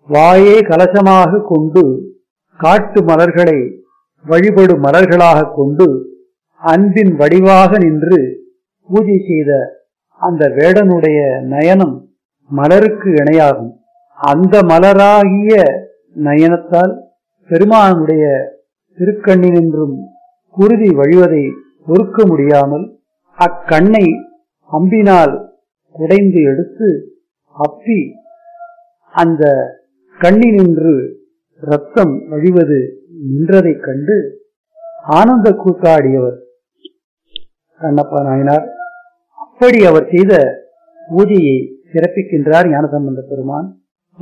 வாயே கலசமாக கொண்டு காட்டு மலர்களை வழிபடு மலர்களாக கொண்டு அன்பின் வடிவாக நின்று பூஜை செய்த அந்த வேடனுடைய நயனம் மலருக்கு இணையாகும் அந்த மலராகிய நயனத்தால் பெருமானுடைய திருக்கண்ணினின்றும் குருதி வழிவதை பொறுக்க முடியாமல் அக்கண்ணை அம்பினால் குடைந்து எடுத்து அப்பி அந்த கண்ணினின்று ரத்தம் வழிவது நின்றதைக் கண்டு ஆனந்த கூத்தாடியவர் கண்ணப்ப நாயனார் அப்படி அவர் செய்த பூஜையை சிறப்பிக்கின்றார் ஞானசம்பந்த பெருமான்